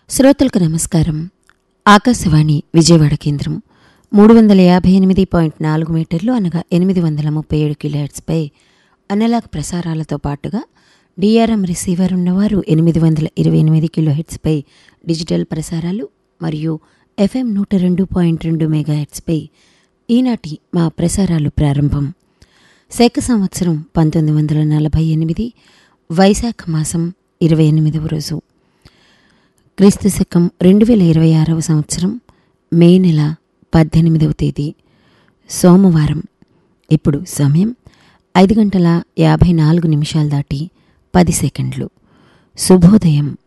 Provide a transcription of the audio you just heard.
శ్రోతలకు నమస్కారం ఆకాశవాణి విజయవాడ కేంద్రం మూడు వందల యాభై ఎనిమిది పాయింట్ నాలుగు మీటర్లు అనగా ఎనిమిది వందల ముప్పై ఏడు కిలోహెట్స్పై అనలాగ్ ప్రసారాలతో పాటుగా డిఆర్ఎం రిసీవర్ ఉన్నవారు ఎనిమిది వందల ఇరవై ఎనిమిది కిలోహెట్స్పై డిజిటల్ ప్రసారాలు మరియు ఎఫ్ఎం నూట రెండు పాయింట్ రెండు మెగాహెట్స్పై ఈనాటి మా ప్రసారాలు ప్రారంభం శక సంవత్సరం పంతొమ్మిది వందల నలభై ఎనిమిది వైశాఖ మాసం ఇరవై ఎనిమిదవ రోజు క్రీస్తు శకం రెండు వేల ఇరవై ఆరవ సంవత్సరం మే నెల పద్దెనిమిదవ తేదీ సోమవారం ఇప్పుడు సమయం ఐదు గంటల యాభై నాలుగు నిమిషాలు దాటి పది సెకండ్లు శుభోదయం